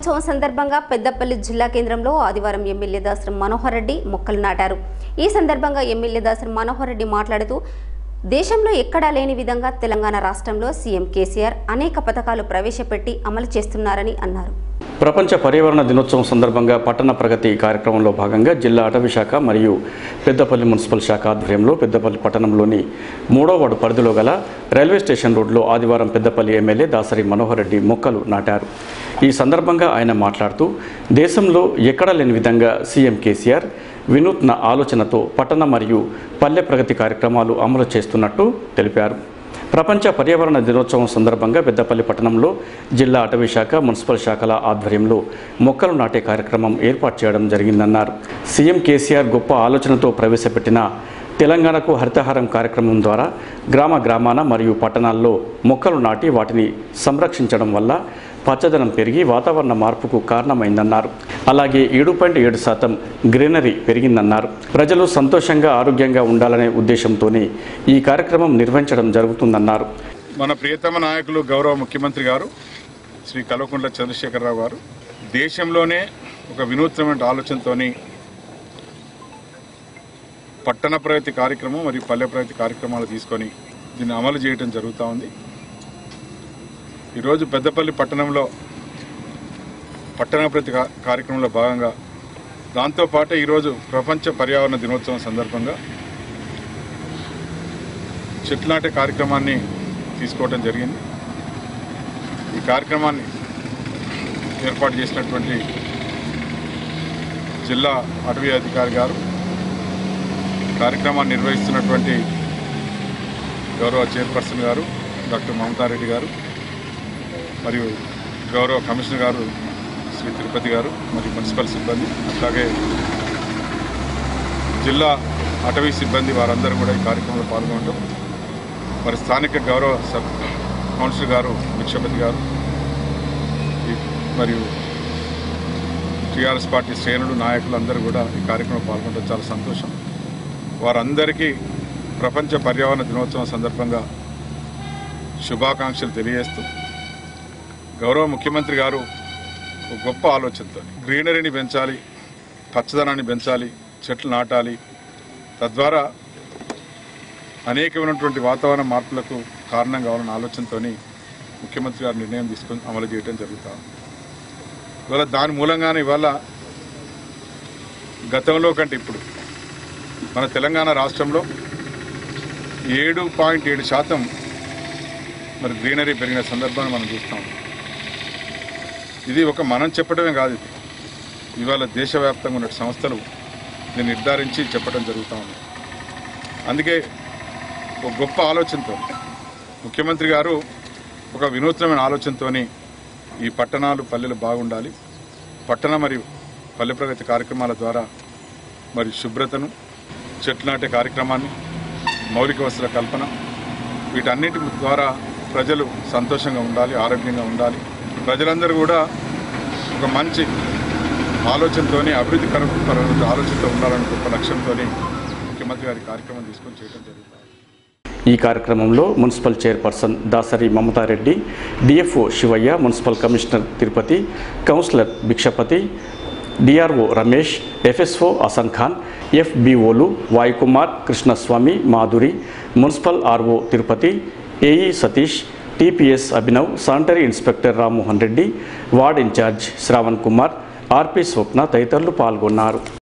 ఉత్సవం సందర్భంగా పెద్దపల్లి జిల్లా కేంద్రంలో ఆదివారం ఎమ్మెల్యే దాసరి మనోహర్ రెడ్డి మొక్కలు నాటారు ఈ సందర్భంగా ఎమ్మెల్యే దాసరి మనోహర్ రెడ్డి మాట్లాడుతూ దేశంలో ఎక్కడా లేని విధంగా తెలంగాణ రాష్ట్రంలో సీఎం కేసీఆర్ అనేక పథకాలు ప్రవేశపెట్టి అమలు చేస్తున్నారని అన్నారు ప్రపంచ పర్యావరణ దినోత్సవం సందర్భంగా పట్టణ ప్రగతి కార్యక్రమంలో భాగంగా జిల్లా అటవీ శాఖ మరియు పెద్దపల్లి మున్సిపల్ శాఖ ఆధ్వర్యంలో పెద్దపల్లి పట్టణంలోని మూడో వార్డు పరిధిలో గల రైల్వే స్టేషన్ రోడ్లో ఆదివారం పెద్దపల్లి ఎమ్మెల్యే దాసరి మనోహర్ రెడ్డి మొక్కలు నాటారు ఈ సందర్భంగా ఆయన మాట్లాడుతూ దేశంలో ఎక్కడా లేని విధంగా సీఎం కేసీఆర్ వినూత్న ఆలోచనతో పట్టణ మరియు పల్లె ప్రగతి కార్యక్రమాలు అమలు చేస్తున్నట్టు తెలిపారు ప్రపంచ పర్యావరణ దినోత్సవం సందర్భంగా పెద్దపల్లి పట్టణంలో జిల్లా అటవీ శాఖ మున్సిపల్ శాఖల ఆధ్వర్యంలో మొక్కలు నాటే కార్యక్రమం ఏర్పాటు చేయడం జరిగిందన్నారు సీఎం కేసీఆర్ గొప్ప ఆలోచనతో ప్రవేశపెట్టిన తెలంగాణకు హరితహారం కార్యక్రమం ద్వారా గ్రామ గ్రామాన మరియు పట్టణాల్లో మొక్కలు నాటి వాటిని సంరక్షించడం వల్ల పచ్చదనం పెరిగి వాతావరణ మార్పుకు కారణమైందన్నారు అలాగే ఏడు పాయింట్ ఏడు శాతం గ్రీనరీ పెరిగిందన్నారు ప్రజలు సంతోషంగా ఆరోగ్యంగా ఉండాలనే ఉద్దేశంతోనే ఈ కార్యక్రమం నిర్వహించడం జరుగుతుందన్నారు మన ప్రియతమ నాయకులు గౌరవ ముఖ్యమంత్రి గారు శ్రీ కల్వకుంట్ల చంద్రశేఖరరావు గారు దేశంలోనే ఒక వినూత్నమైన ఆలోచనతోని పట్టణ ప్రగతి కార్యక్రమం మరియు పల్లె ప్రగతి కార్యక్రమాలు తీసుకొని దీన్ని అమలు చేయడం జరుగుతూ ఉంది ఈరోజు పెద్దపల్లి పట్టణంలో పట్టణ ప్రగతి కా- కార్యక్రమంలో భాగంగా దాంతోపాటు ఈరోజు ప్రపంచ పర్యావరణ దినోత్సవం సందర్భంగా చెట్లు నాటే కార్యక్రమాన్ని తీసుకోవడం జరిగింది ఈ కార్యక్రమాన్ని ఏర్పాటు చేసినటువంటి జిల్లా అటవీ అధికారి గారు కార్యక్రమాన్ని నిర్వహిస్తున్నటువంటి గౌరవ చైర్పర్సన్ గారు డాక్టర్ మమతారెడ్డి గారు మరియు గౌరవ కమిషనర్ గారు శ్రీ తిరుపతి గారు మరియు మున్సిపల్ సిబ్బంది అట్లాగే జిల్లా అటవీ సిబ్బంది వారందరూ కూడా ఈ కార్యక్రమంలో పాల్గొనడం మరి స్థానిక గౌరవ సబ్ కౌన్సిలర్ గారు భిక్షపతి గారు ఈ- మరియు టీఆర్ఎస్ పార్టీ శ్రేణులు నాయకులు అందరూ కూడా ఈ కార్యక్రమంలో పాల్గొనడం చాలా సంతోషం వారందరికీ ప్రపంచ పర్యావరణ దినోత్సవం సందర్భంగా శుభాకాంక్షలు తెలియజేస్తూ గౌరవ ముఖ్యమంత్రి గారు ఒక గొప్ప ఆలోచనతో గ్రీనరీని పెంచాలి పచ్చదనాన్ని పెంచాలి చెట్లు నాటాలి తద్వారా అనేకమైనటువంటి వాతావరణ మార్పులకు కారణం కావాలన్న ఆలోచనతో ముఖ్యమంత్రి గారు నిర్ణయం తీసుకొని అమలు చేయడం జరుగుతాం ఇవాళ దాని మూలంగానే ఇవాళ గతంలో కంటే ఇప్పుడు మన తెలంగాణ రాష్ట్రంలో ఏడు పాయింట్ ఏడు శాతం మరి గ్రీనరీ పెరిగిన సందర్భాన్ని మనం చూస్తాం ఇది ఒక మనం చెప్పడమే కాదు ఇది ఇవాళ దేశవ్యాప్తంగా ఉన్న సంస్థలు దీన్ని నిర్ధారించి చెప్పడం జరుగుతూ ఉంది అందుకే ఒక గొప్ప ఆలోచనతో ముఖ్యమంత్రి గారు ఒక వినూత్నమైన ఆలోచనతోని ఈ పట్టణాలు పల్లెలు బాగుండాలి పట్టణ మరియు పల్లె ప్రగతి కార్యక్రమాల ద్వారా మరి శుభ్రతను చెట్లు నాటే కార్యక్రమాన్ని మౌలిక వసతుల కల్పన వీటన్నిటి ద్వారా ప్రజలు సంతోషంగా ఉండాలి ఆరోగ్యంగా ఉండాలి ప్రజలందరూ కూడా ఒక మంచి ఆలోచనతోని అభివృద్ధి కరపరమైన ఆలోచనతో ఉండాలని గొప్ప లక్ష్యంతో ముఖ్యమంత్రి గారి కార్యక్రమం తీసుకొని చేయడం జరుగుతుంది ఈ కార్యక్రమంలో municipal chairperson Dasari Mamata Reddy DFO Shivayya municipal commissioner Tirupati councillor Bhikshapathi DRO Ramesh FSO అసన్ Khan ఎఫ్బిఓలు వాయుకుమార్ Krishnaswamy Madhuri municipal RO Tirupati AE Satish TPS Abhinav sanitary inspector Rammohan Reddy ward incharge Shravan Kumar ఆర్పి స్వప్న తదితరులు పాల్గొన్నారు